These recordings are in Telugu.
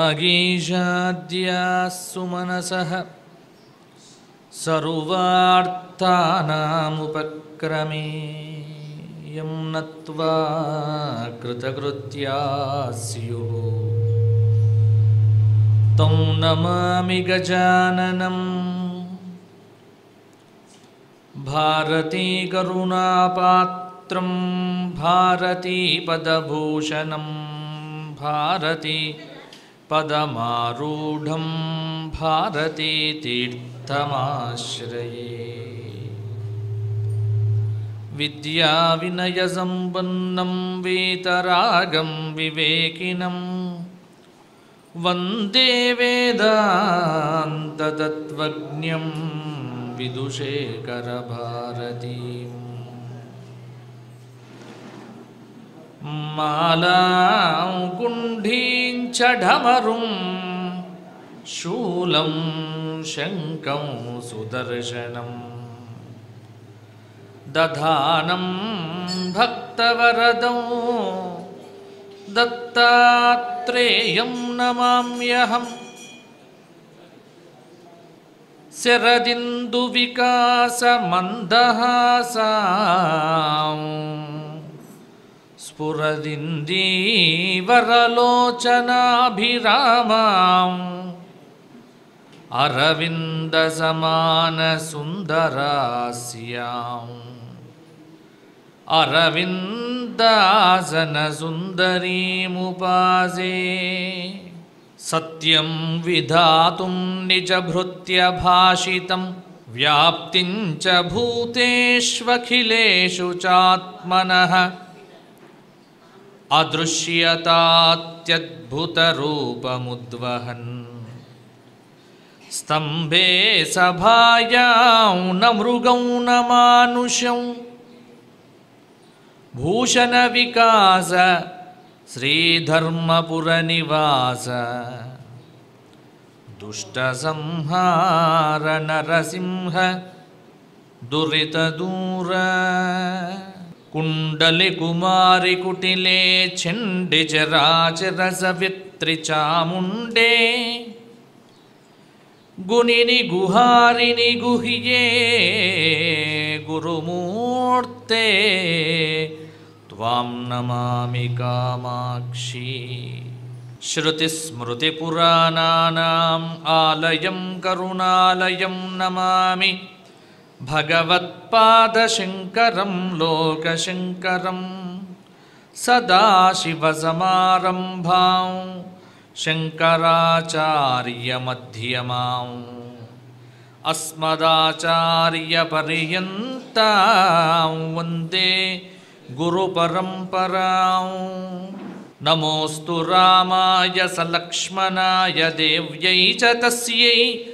वागीशाद्याः सुमनसः सर्वार्थानामुपक्रमे यं नत्वा कृतकृत्या स्युः तं नमामि गजाननम् भारतीकरुणापात्रं भारतीपदभूषणं भारती पदमारूढं भारतीतीर्थमाश्रये विद्याविनयसम्पन्नं वेतरागं विवेकिनं वन्दे वेदान्ततत्त्वज्ञं विदुषेकरभारतीम् मालां कुण्ठीं च ढमरुं शूलं शङ्कं सुदर्शनम् दधानं भक्तवरदौ दत्तात्रेयं नमाम्यहम् शरदिन्दुविकासमन्दहासां स्फुरदिन्दीवरलोचनाभिरामाम् अरविन्दसमानसुन्दरास्याम् अरविन्दासनसुन्दरीमुपासे सत्यं विधातुं निजभृत्यभाषितं व्याप्तिं च भूतेष्वखिलेषु चात्मनः अदृश्यतात्यद्भुतरूपमुद्वहन् स्तम्भे सभायां न मृगौ न मानुषं भूषणविकास श्रीधर्मपुरनिवास दुष्टसंहार नरसिंह दुरितदूर कुण्डलिकुमारि कुटिले चण्डिचराचरसवित्रिचामुण्डे गुणिनि गुहारिनि गुह्ये गुरुमूर्ते त्वां नमामि कामाक्षी श्रुतिस्मृतिपुराणानाम् आलयं करुणालयं नमामि भगवत्पादशङ्करं लोकशङ्करं सदाशिवसमारम्भां शङ्कराचार्यमध्यमाम् अस्मदाचार्यपर्यन्तां वन्दे गुरुपरम्परां नमोऽस्तु रामाय सलक्ष्मणाय देव्यै च तस्यै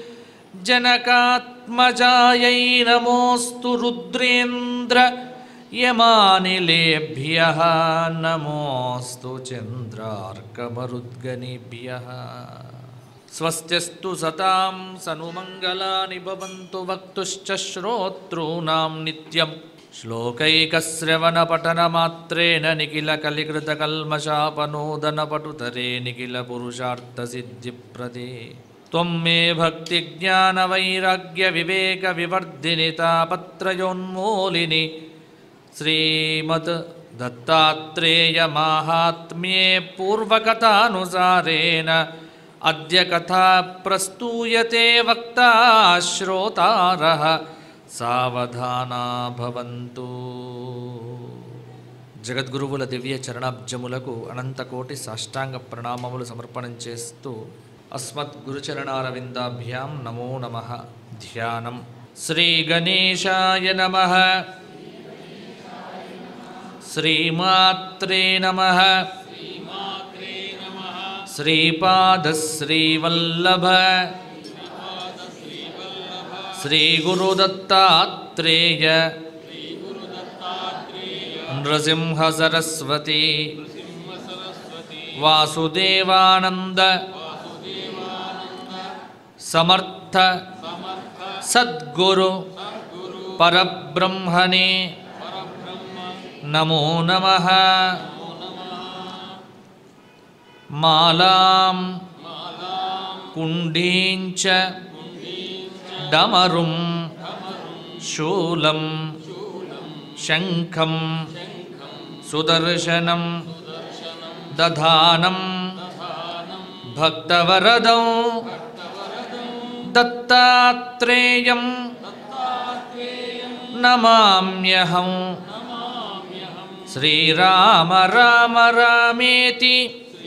जनकात्मजायै नमोऽस्तु रुद्रेन्द्र यमानिलेभ्यः नमोऽस्तु चन्द्रार्कमरुद्गणेभ्यः स्वस्त्यस्तु सतां सनुमङ्गलानि भवन्तु वक्तुश्च श्रोतॄणां नित्यं श्लोकैकश्रवणपठनमात्रेण निखिलकलिकृतकल्मषापनोदनपटुतरे निखिलपुरुषार्थसिद्धिप्रदे त्वं मे भक्तिज्ञानवैराग्यविवेकविवर्धिनि तापत्रयोन्मूलिनि श्रीमद् दत्तात्रेयमाहात्म्ये पूर्वकथानुसारेण अद्य कथा प्रस्तूयते वक्ता श्रोतारः సావధానా భవంతు జగద్గురువుల దివ్య చరణాబ్జములకు అనంతకోటి సాష్టాంగ ప్రణామములు సమర్పణం చేస్తూ అస్మద్ గురుచరణారవిందాభ్యాం నమో నమ ధ్యానం శ్రీ గణేశాయ నమ శ్రీమాత్రే నమ శ్రీపాదశ్రీవల్లభ श्रीगुरुदत्तात्रेय नृसिंहसरस्वती वासुदेवानन्द समर्थ सद्गुरु परब्रह्मणे नमो नमः मालां కుండీంచ డమరుం శూలం శంఖం సుదర్శనం దధానం భక్తవరదం దత్తాత్రేయం నమామ్యహం శ్రీరామ రామ రామేతి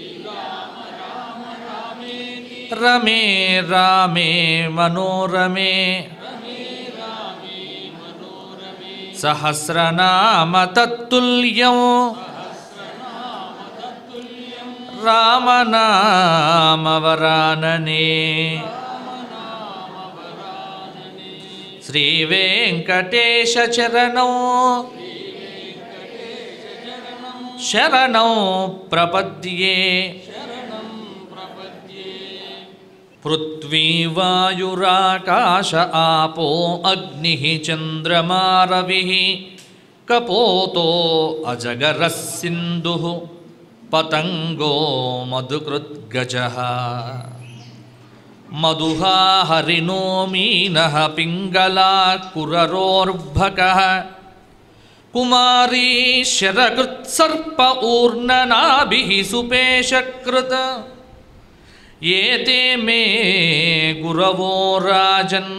రమే రామే మనోరమే సహస్రనామ తత్తుల్యం రామనామవరాననే శ్రీ వెంకటేశ చరణం శరణం ప్రపద్యే పృథ్వీ వాయురాకాశ ఆపో అగ్ని చంద్రమా రవి కపోతో అజగర సింధు పతంగో మధుకృద్గజ మధుహా హరిణో మీన పింగళా కురరోర్భక కుమారీ శరకృత్సర్ప ఊర్ణనాభి సుపేశకృత ఏతే మే గురవో రాజన్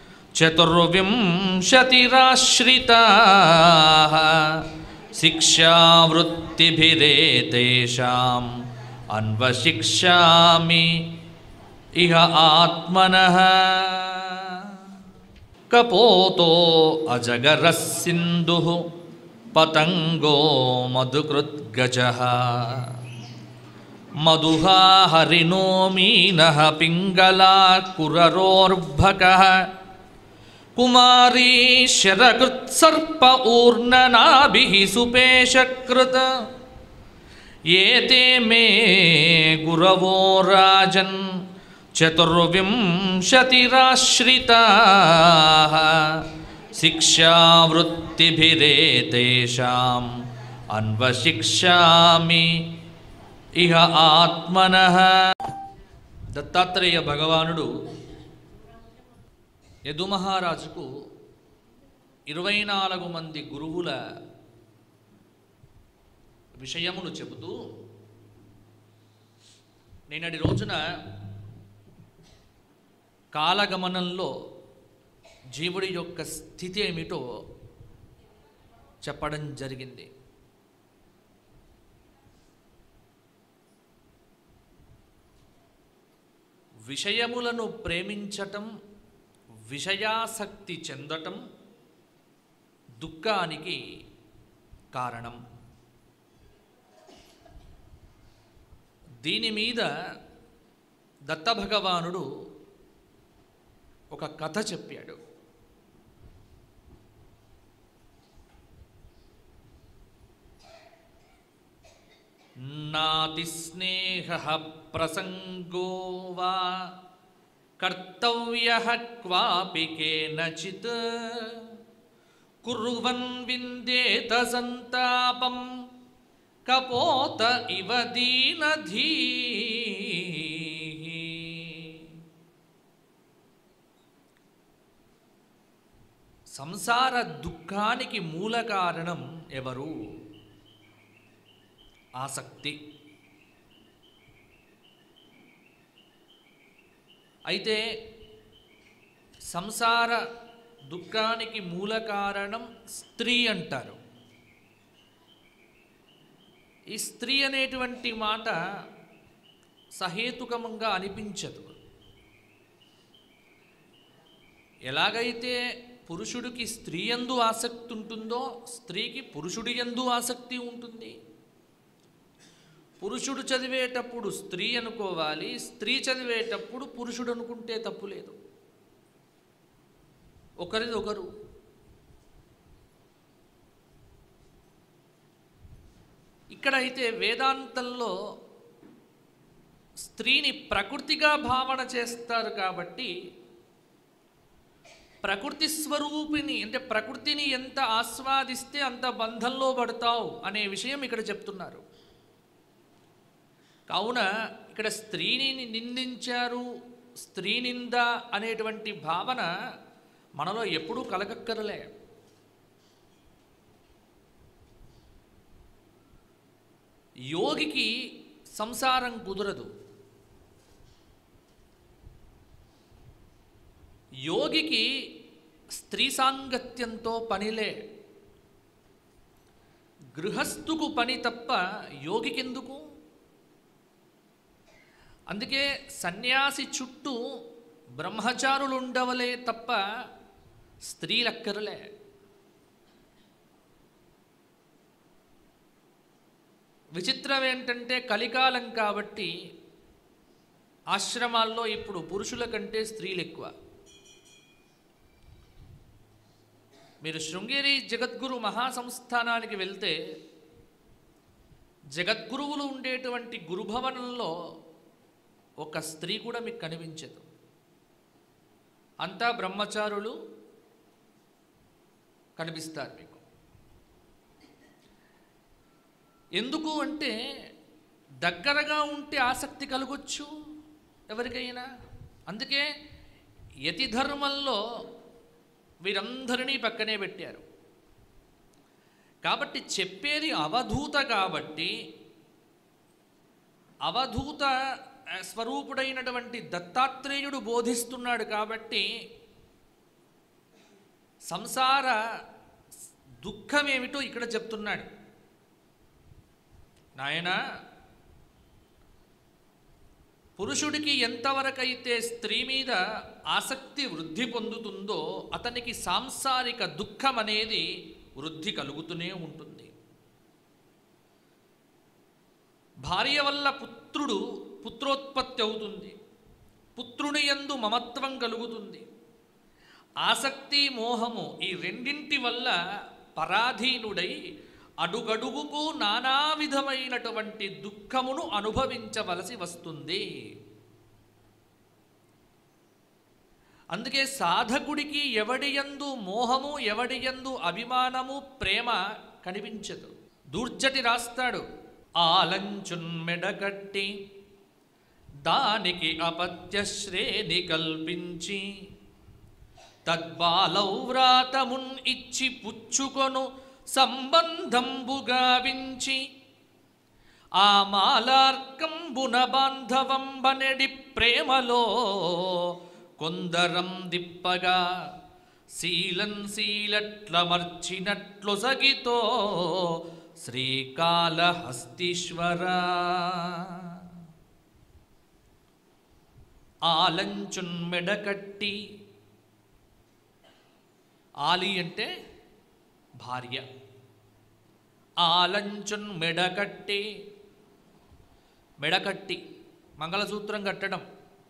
చతుర్వింశతిరాశ్రితా శిక్షావృత్తిభిరేతేషాం అన్వశిక్షామి ఇహ ఆత్మనః కపోతో అజగర సింధు పతంగో మధుకృద్గజ మధుహా హరిణో మీన పింగళా కురరోర్భక కుమారీ శరకృత్సర్ప ఊర్ణనాభి సుపేశకృత ఏతే మే గురవో రాజన్ చతుర్వింశతిరాశ్రితా శిక్షావృత్తిభిరేతేషాం అన్వశిక్షామి ఇహ ఆత్మన దత్తాత్రేయ భగవానుడు యదుమహారాజుకు ఇరవై నాలుగు మంది గురువుల విషయమును చెబుతూ నేనటి రోజున కాలగమనంలో జీవుడి యొక్క స్థితి ఏమిటో చెప్పడం జరిగింది విషయములను ప్రేమించటం విషయాసక్తి చెందటం దుఃఖానికి కారణం దీని మీద దత్తభగవానుడు ఒక కథ చెప్పాడు నాతి స్నేహ ప్రసంగో వా కర్తవ్య క్వాపి కేనచిత్ కుర్వన్ విందేత సంతాపం కపోత ఇవ దీనధీ సంసార దుఃఖానికి మూల కారణం ఎవరు ఆసక్తి అయితే సంసార దుఃఖానికి మూల కారణం స్త్రీ అంటారు ఈ స్త్రీ అనేటువంటి మాట సహేతుకమంగా అనిపించదు ఎలాగైతే పురుషుడికి స్త్రీ యందు ఆసక్తి ఉంటుందో స్త్రీకి పురుషుడి యందు ఆసక్తి ఉంటుంది పురుషుడు చదివేటప్పుడు స్త్రీ అనుకోవాలి స్త్రీ చదివేటప్పుడు పురుషుడు అనుకుంటే తప్పు లేదు ఒకరిది ఒకరు ఇక్కడైతే వేదాంతంలో స్త్రీని ప్రకృతిగా భావన చేస్తారు కాబట్టి ప్రకృతి స్వరూపిణి అంటే ప్రకృతిని ఎంత ఆస్వాదిస్తే అంత బంధంలో పడతావు అనే విషయం ఇక్కడ చెప్తున్నారు కావున ఇక్కడ స్త్రీని నిందించారు స్త్రీనింద అనేటువంటి భావన మనలో ఎప్పుడూ కలగక్కరలే యోగికి సంసారం కుదరదు యోగికి స్త్రీ సాంగత్యంతో పనిలే గృహస్థుకు పని తప్ప యోగికెందుకు అందుకే సన్యాసి చుట్టూ బ్రహ్మచారులు ఉండవలే తప్ప స్త్రీలక్కరలే విచిత్రం ఏంటంటే కలికాలం కాబట్టి ఆశ్రమాల్లో ఇప్పుడు పురుషుల కంటే స్త్రీలు ఎక్కువ మీరు శృంగేరి జగద్గురు మహాసంస్థానానికి వెళ్తే జగద్గురువులు ఉండేటువంటి గురుభవనంలో ఒక స్త్రీ కూడా మీకు కనిపించదు అంతా బ్రహ్మచారులు కనిపిస్తారు మీకు ఎందుకు అంటే దగ్గరగా ఉంటే ఆసక్తి కలగొచ్చు ఎవరికైనా అందుకే యతి ధర్మంలో వీరందరినీ పక్కనే పెట్టారు కాబట్టి చెప్పేది అవధూత కాబట్టి అవధూత ఆ, స్వరూపుడైనటువంటి దత్తాత్రేయుడు బోధిస్తున్నాడు కాబట్టి సంసార దుఃఖమేమిటో ఇక్కడ చెప్తున్నాడు నాయనా పురుషుడికి ఎంతవరకైతే స్త్రీ మీద ఆసక్తి వృద్ధి పొందుతుందో అతనికి సాంసారిక దుఃఖం అనేది వృద్ధి కలుగుతూనే ఉంటుంది భార్య వల్ల పుత్రుడు పుత్రోత్పత్తి అవుతుంది పుత్రుని యందు మమత్వం కలుగుతుంది ఆసక్తి మోహము ఈ రెండింటి వల్ల పరాధీనుడై అడుగడుగుకు నానా విధమైనటువంటి దుఃఖమును అనుభవించవలసి వస్తుంది అందుకే సాధకుడికి ఎవడియందు మోహము ఎవడియందు అభిమానము ప్రేమ కనిపించదు దూర్జటి రాస్తాడు ఆలంచున్మెడగట్టి దానికి అపత్య శ్రేణి కల్పించి తద్బాలౌవ్రాతమున్ ఇచ్చి పుచ్చుకొను సంబంధంబుగా వించి ఆ మాలార్కంబున బాంధవంబనెడి ప్రేమలో కొందరం దిప్పగా శీలం శీలట్లమర్చినట్లు సగితో శ్రీకాళహస్తీశ్వర ఆలంచున్ మెడకట్టి ఆలి అంటే భార్య ఆలంచున్ మెడకట్టి మెడకట్టి మంగళసూత్రం కట్టడం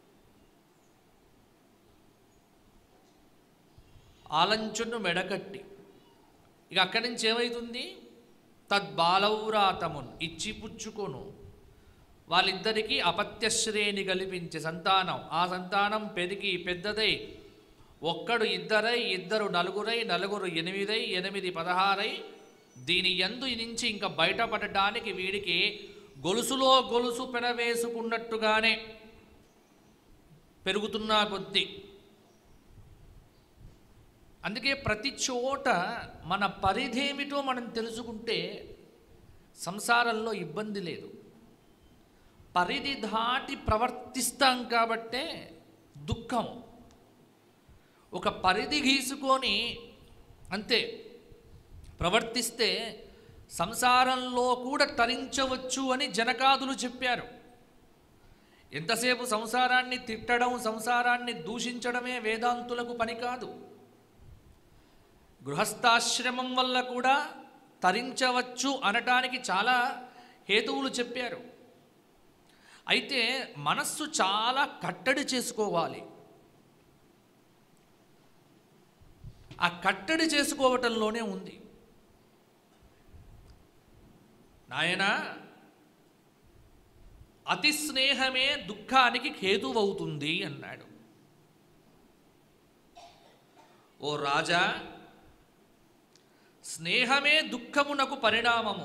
ఆలంచును మెడకట్టి ఇక అక్కడి నుంచి ఏమవుతుంది తద్బాలౌరాతమున్ ఇచ్చి పుచ్చుకొను వాళ్ళిద్దరికీ అపత్యశ్రేణి కల్పించే సంతానం ఆ సంతానం పెరిగి పెద్దదై ఒక్కడు ఇద్దరై ఇద్దరు నలుగురై నలుగురు ఎనిమిదై ఎనిమిది పదహారై దీని ఎందు నుంచి ఇంకా బయటపడటానికి వీడికి గొలుసులో గొలుసు పెనవేసుకున్నట్టుగానే పెరుగుతున్నా కొద్దీ అందుకే ప్రతి చోట మన పరిధేమిటో మనం తెలుసుకుంటే సంసారంలో ఇబ్బంది లేదు పరిధి దాటి ప్రవర్తిస్తాం కాబట్టే దుఃఖం ఒక పరిధి గీసుకొని అంతే ప్రవర్తిస్తే సంసారంలో కూడా తరించవచ్చు అని జనకాదులు చెప్పారు ఎంతసేపు సంసారాన్ని తిట్టడం సంసారాన్ని దూషించడమే వేదాంతులకు పని కాదు గృహస్థాశ్రమం వల్ల కూడా తరించవచ్చు అనటానికి చాలా హేతువులు చెప్పారు అయితే మనస్సు చాలా కట్టడి చేసుకోవాలి ఆ కట్టడి చేసుకోవటంలోనే ఉంది నాయన అతి స్నేహమే దుఃఖానికి హేతువవుతుంది అన్నాడు ఓ రాజా స్నేహమే దుఃఖమునకు పరిణామము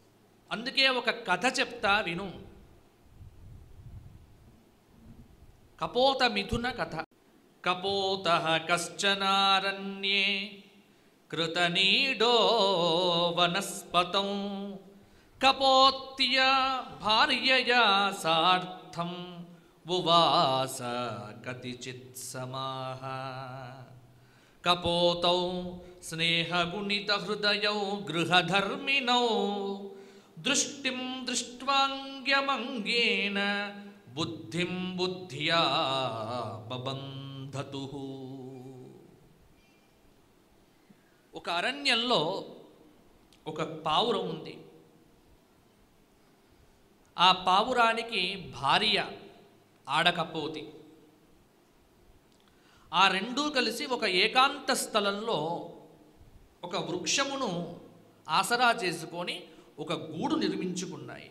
అందుకే ఒక కథ చెప్తా విను కపోత మిథున కథ కపోత కశ్చనారణ్యే కృతనీడో వనస్పతం కపోత్య భార్యయా సార్థం ఉవాస కతిచిత్ సమాహ కపోతౌ స్నేహగుణితహృదయౌ గృహధర్మిణౌ దృష్టిం దృష్ట్వాంగ్యమంగేన బుద్ధిం బుద్ధ్యా బబంధతు ఒక అరణ్యంలో ఒక పావురం ఉంది ఆ పావురానికి భార్య ఆడకపోతి ఆ రెండూ కలిసి ఒక ఏకాంత స్థలంలో ఒక వృక్షమును ఆసరా చేసుకొని ఒక గూడు నిర్మించుకున్నాయి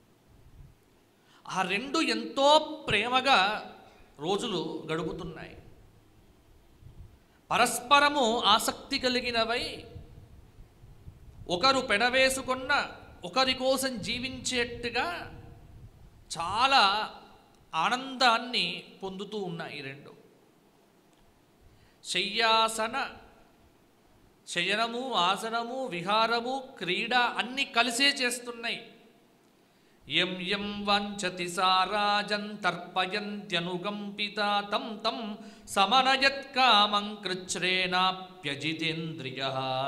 ఆ రెండు ఎంతో ప్రేమగా రోజులు గడుపుతున్నాయి పరస్పరము ఆసక్తి కలిగినవై ఒకరు పెడవేసుకున్న ఒకరి కోసం జీవించేట్టుగా చాలా ఆనందాన్ని పొందుతూ ఉన్నాయి ఈ రెండు శయ్యాసన శయనము ఆసనము విహారము క్రీడ అన్నీ కలిసే చేస్తున్నాయి యం యం వంచతి సారాజన్ తర్పయంత్యనుకంపిత తం తం సమనయత్కామం కృచ్రేణాప్యజితేంద్రియ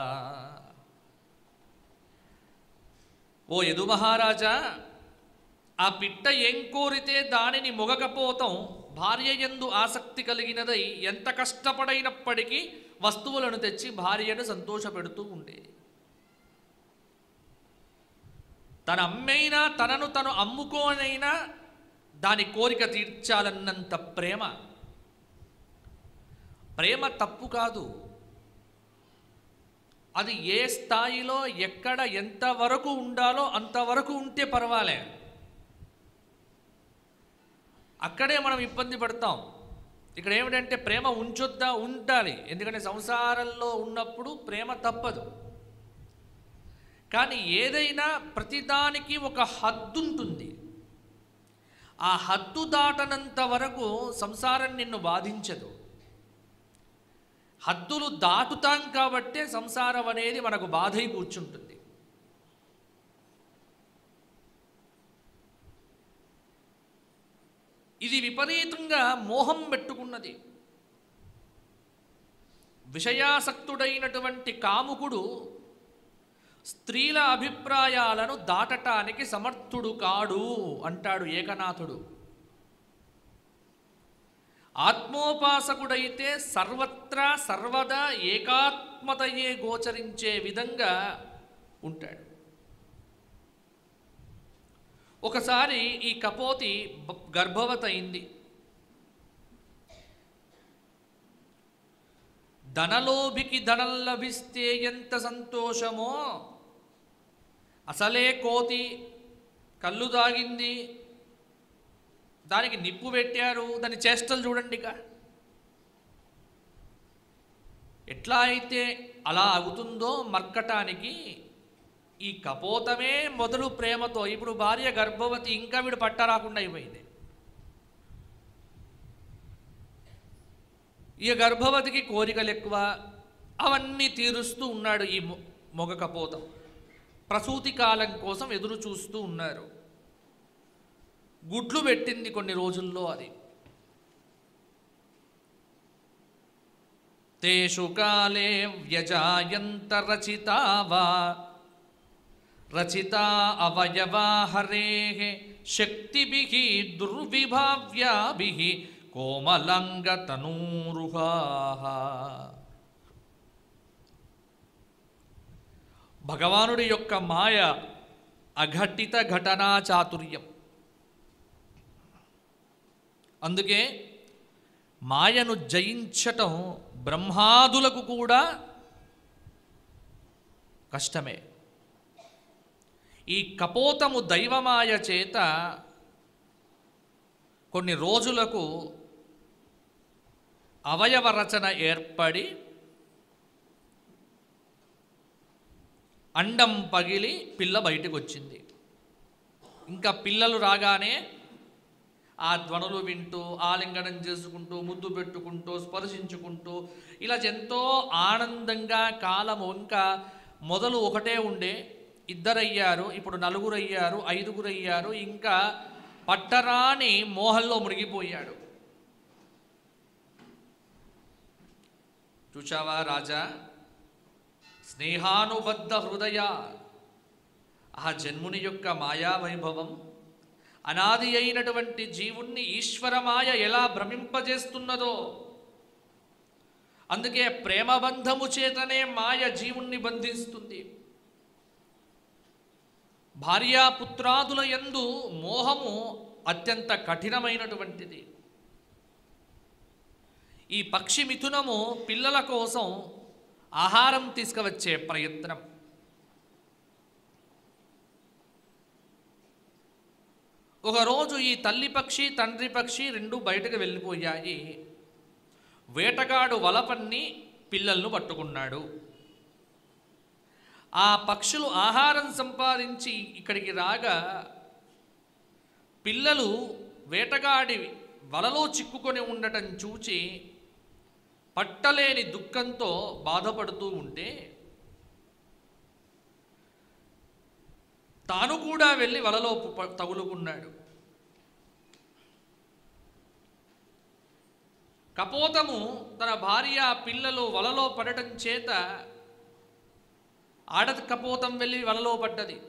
ఓ యదు మహారాజా ఆ పిట్ట ఏం కోరితే దానిని మొగకపోతాం భార్య ఎందు ఆసక్తి కలిగినదై ఎంత కష్టపడైనప్పటికీ వస్తువులను తెచ్చి భార్యను సంతోషపెడుతూ ఉండేది తన అమ్మైనా తనను తను అమ్ముకోనైనా దాని కోరిక తీర్చాలన్నంత ప్రేమ ప్రేమ తప్పు కాదు అది ఏ స్థాయిలో ఎక్కడ ఎంతవరకు ఉండాలో అంతవరకు ఉంటే పర్వాలే అక్కడే మనం ఇబ్బంది పడతాం ఇక్కడ ఏమిటంటే ప్రేమ ఉంచొద్దా ఉండాలి ఎందుకంటే సంసారంలో ఉన్నప్పుడు ప్రేమ తప్పదు కానీ ఏదైనా ప్రతిదానికి ఒక హద్దు ఉంటుంది ఆ హద్దు దాటనంత వరకు సంసారం నిన్ను బాధించదు హద్దులు దాటుతాం కాబట్టే సంసారం అనేది మనకు బాధై కూర్చుంటుంది ఇది విపరీతంగా మోహం పెట్టుకున్నది విషయాసక్తుడైనటువంటి కాముకుడు స్త్రీల అభిప్రాయాలను దాటటానికి సమర్థుడు కాడు అంటాడు ఏకనాథుడు ఆత్మోపాసకుడైతే సర్వత్రా సర్వదా ఏకాత్మతయే గోచరించే విధంగా ఉంటాడు ఒకసారి ఈ కపోతి బ- గర్భవతయింది ధనలోభికి ధనం లభిస్తే ఎంత సంతోషమో అసలే కోతి కళ్ళు తాగింది దానికి నిప్పు పెట్టారు దాని చేష్టలు చూడండి ఇక ఎట్లా అయితే అలా అవుతుందో మర్కటానికి ఈ కపోతమే మొదలు ప్రేమతో ఇప్పుడు భార్య గర్భవతి ఇంకా వీడు పట్టరాకుండా అయిపోయింది ఇక గర్భవతికి కోరికలు ఎక్కువ అవన్నీ తీరుస్తూ ఉన్నాడు ఈ మొ- మొగ కపోతం ప్రసూతి కాలం కోసం ఎదురు చూస్తూ ఉన్నారు గుడ్లు పెట్టింది కొన్ని రోజుల్లో అది తేషు కాలే వ్యజాయంత రచితా వా రచితా అవయవా హరే శక్తిభిః దుర్విభావ్యాభిః కోమలంగతనూరుహా భగవానుడి యొక్క మాయ అఘటిత ఘటనా చాతుర్యం అందుకే మాయను జయించటం బ్రహ్మాదులకు కూడా కష్టమే ఈ కపోతము దైవమాయ చేత కొన్ని రోజులకు అవయవ రచన ఏర్పడి అండం పగిలి పిల్ల బయటకు వచ్చింది ఇంకా పిల్లలు రాగానే ఆ ధ్వనులు వింటూ ఆలింగనం చేసుకుంటూ ముద్దు పెట్టుకుంటూ స్పర్శించుకుంటూ ఇలా ఎంతో ఆనందంగా కాలం ఇంకా మొదలు ఒకటే ఉండే ఇద్దరయ్యారు ఇప్పుడు నలుగురు అయ్యారు ఐదుగురు అయ్యారు ఇంకా పట్టరాని మోహంలో మునిగిపోయాడు చూచావా రాజా స్నేహానుబద్ధ హృదయ ఆ జన్ముని యొక్క మాయా వైభవం అనాది అయినటువంటి జీవుణ్ణి ఈశ్వరమాయ ఎలా భ్రమింపజేస్తున్నదో అందుకే ప్రేమబంధము చేతనే మాయ జీవుణ్ణి బంధిస్తుంది భార్యాపుత్రాదుల యందు మోహము అత్యంత కఠినమైనటువంటిది ఈ పక్షి మిథునము పిల్లల కోసం ఆహారం తీసుకువచ్చే ప్రయత్నం ఒకరోజు ఈ తల్లి పక్షి తండ్రి పక్షి రెండు బయటకు వెళ్ళిపోయాయి వేటగాడు వలపన్ని పిల్లలను పట్టుకున్నాడు ఆ పక్షులు ఆహారం సంపాదించి ఇక్కడికి రాగా పిల్లలు వేటగాడి వలలో చిక్కుకొని ఉండటం చూచి పట్టలేని దుఃఖంతో బాధపడుతూ ఉంటే తాను కూడా వెళ్ళి వలలో ప- తగులుకున్నాడు కపోతము తన భార్య పిల్లలు వలలో పడటం చేత ఆడ కపోతం వెళ్ళి వలలో పడ్డది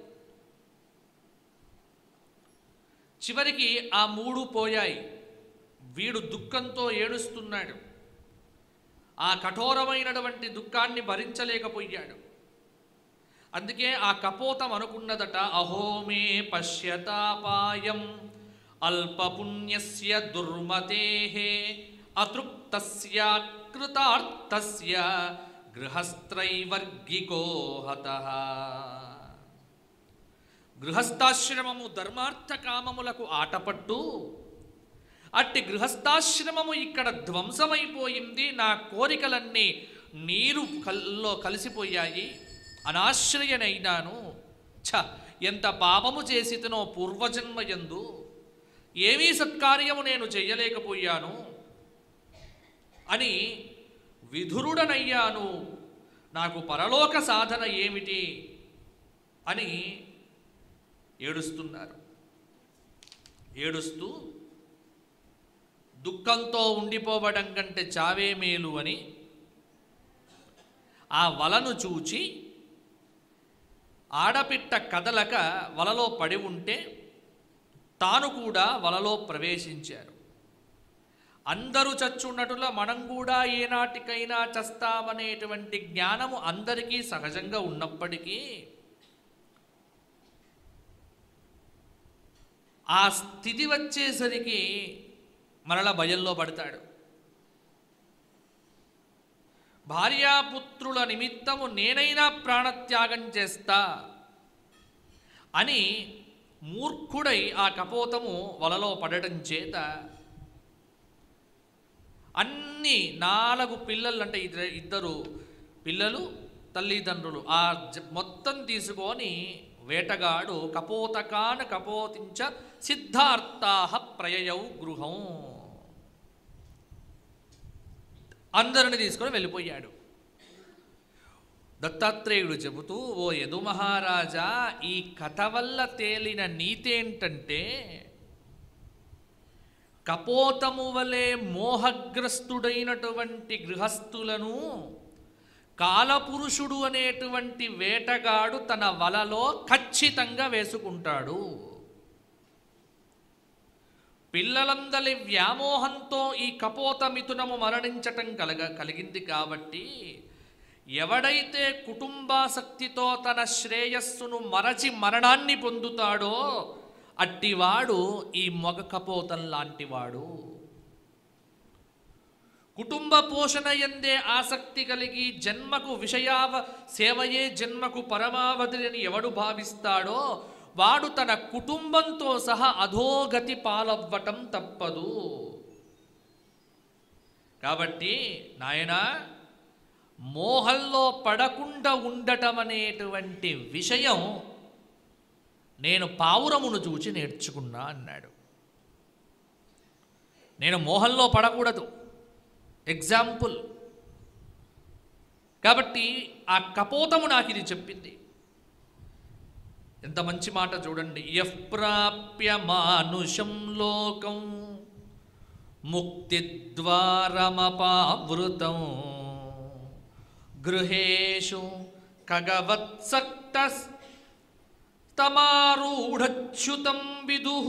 చివరికి ఆ మూడు పోయాయి వీడు దుఃఖంతో ఏడుస్తున్నాడు ఆ కఠోరమైనటువంటి దుఃఖాన్ని భరించలేకపోయాడు అందుకే ఆ కపోతం అనుకున్నదట అహోమే పశ్యతాపాయం అల్పపుణ్యస్య దుర్మతే అతృప్తస్య కృతార్థస్య గృహస్థైవర్గికో హతః గృహస్థాశ్రమము ధర్మార్థ కామములకు ఆటపట్టు అట్టి గృహస్థాశ్రమము ఇక్కడ ధ్వంసమైపోయింది నా కోరికలన్నీ నీరు కల్లో కలిసిపోయాయి అనాశ్రయనైనాను ఛ ఎంత పాపము చేసితనో పూర్వజన్మయందు ఏమీ సత్కార్యము నేను చెయ్యలేకపోయాను అని విధురుడనయ్యాను నాకు పరలోక సాధన ఏమిటి అని ఏడుస్తున్నారు ఏడుస్తూ దుఃఖంతో ఉండిపోవడం కంటే చావే మేలు అని ఆ వలను చూచి ఆడపిట్ట కదలక వలలో పడి ఉంటే తాను కూడా వలలో ప్రవేశించారు అందరూ చచ్చున్నట్టులా మనం కూడా ఏనాటికైనా చస్తామనేటువంటి జ్ఞానము అందరికీ సహజంగా ఉన్నప్పటికీ ఆ స్థితి వచ్చేసరికి మరల భయంలో పడతాడు భార్యాపుత్రుల నిమిత్తము నేనైనా ప్రాణత్యాగం చేస్తా అని మూర్ఖుడై ఆ కపోతము వలలో పడటం చేత అన్ని నాలుగు పిల్లలు అంటే ఇద్దరు ఇద్దరు పిల్లలు తల్లిదండ్రులు ఆ జ- మొత్తం తీసుకొని వేటగాడు కపోతకాన కపోతించ సిద్ధార్థాహ ప్రయయౌ గృహం అందరిని తీసుకొని వెళ్ళిపోయాడు దత్తాత్రేయుడు చెబుతూ ఓ యదు మహారాజా ఈ కథ వల్ల తేలిన నీతేంటంటే కపోతము వలె మోహగ్రస్తుడైనటువంటి గృహస్థులను కాలపురుషుడు అనేటువంటి వేటగాడు తన వలలో ఖచ్చితంగా వేసుకుంటాడు పిల్లలందలి వ్యామోహంతో ఈ కపోత మిథునము మరణించటం కలగ కలిగింది కాబట్టి ఎవడైతే కుటుంబాసక్తితో తన శ్రేయస్సును మరచి మరణాన్ని పొందుతాడో అట్టివాడు ఈ మొగ కపోతం లాంటివాడు కుటుంబ పోషణ ఎందే ఆసక్తి కలిగి జన్మకు విషయావ సేవయే జన్మకు పరమావధి అని ఎవడు భావిస్తాడో వాడు తన కుటుంబంతో సహా అధోగతి పాలవ్వటం తప్పదు కాబట్టి నాయనా మోహంలో పడకుండా ఉండటం అనేటువంటి విషయం నేను పావురమును చూచి నేర్చుకున్నా అన్నాడు నేను మోహంలో పడకూడదు ఎగ్జాంపుల్ కాబట్టి ఆ కపోతము నాకు ఇది చెప్పింది ఎంత మంచి మాట చూడండి యః ప్రాప్య మానుషం లోకం ముక్తిద్వారమపావృతం గృహేషు ఖగవత్సక్త తమారూఢచ్యుతం విదుః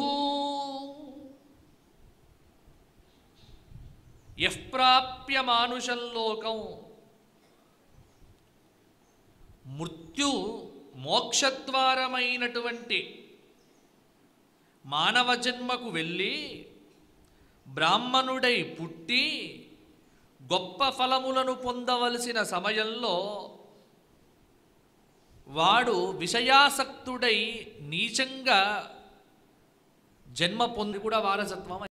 యః ప్రాప్య మానుషం లోకం మృత్యు మోక్షద్వారమైనటువంటి మానవ జన్మకు వెళ్ళి బ్రాహ్మణుడై పుట్టి గొప్ప ఫలములను పొందవలసిన సమయంలో వాడు విషయాసక్తుడై నీచంగా జన్మ పొంది కూడా వారసత్వం